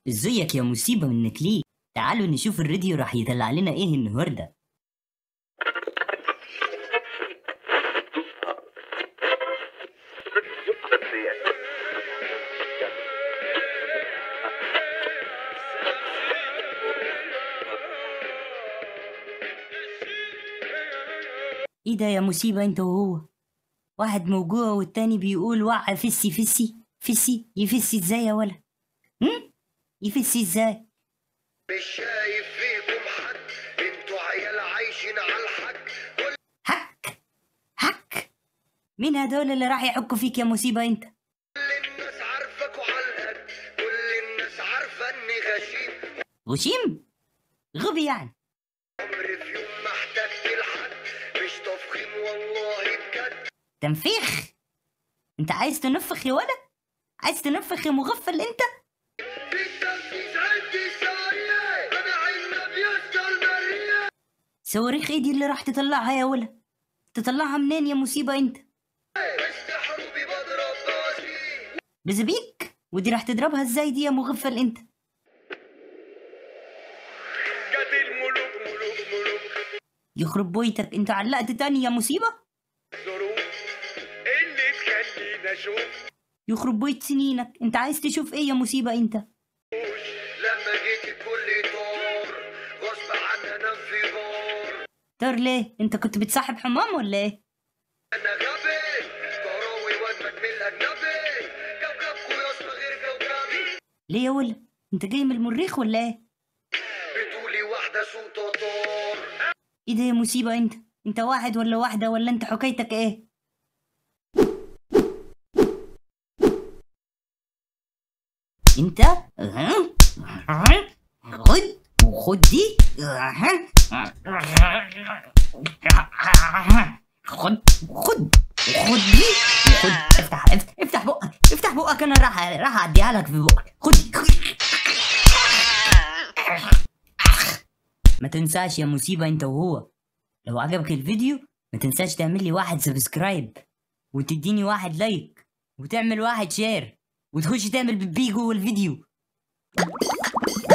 ازيك يا مصيبة منك ليه تعالوا نشوف الراديو راح يطلع لنا ايه النهاردة ايه ده يا مصيبة انت وهو واحد موجوع والتاني بيقول وقع فسي فسي فسي يفسي ازاي يا ولا هم؟ يفسي ازاي مش شايف فيكم حد انتوا عيال عايشين على الحق كل حك حك مين هدول اللي راح يحكوا فيك يا مصيبة انت الناس عارفك وعلقك كل الناس عارفة اني غشيم غشيم غبي يعني عمري في يوم ما احتجت لحد مش تفخيم والله بجد تنفيخ انت عايز تنفخ يا ولد عايز تنفخ يا مغفل انت في التنفيذ عندي سايق انا عين بيفضل مريء صواريخ ايه دي اللي راح تطلعها يا ولد تطلعها منين يا مصيبة انت استحروبي بضرب بوازيك بزبيك ودي راح تضربها ازاي دي يا مغفل انت جت الملوك ملوك ملوك يخرب بيتك انت علقت تاني يا مصيبة ظروف اللي تخلينا اشوف يخرب بيت سنينك انت عايز تشوف ايه يا مصيبة انت لما جيت الكل طار غصب عني انام في بار طار ليه انت كنت بتصاحب حمام ولا ايه انا غبي كروي وادمك من الاجنبي كوكبكو يا اسطى غير كوكبي ليه يا ولد انت جاي من المريخ ولا ايه بتقولي واحده صوتها طار ايه ده يا مصيبة انت انت واحد ولا واحدة ولا انت حكايتك ايه انت أها. أها. خد وخد دي أها. خد خد وخد دي وخد افتح افتح افتح بقك افتح بقك انا راح راح اعديها لك في بقك خد ما تنساش يا مصيبة انت وهو لو عجبك الفيديو ما تنساش تعمل لي واحد سبسكرايب وتديني واحد لايك وتعمل واحد شير وتخش تعمل بيبي جوه الفيديو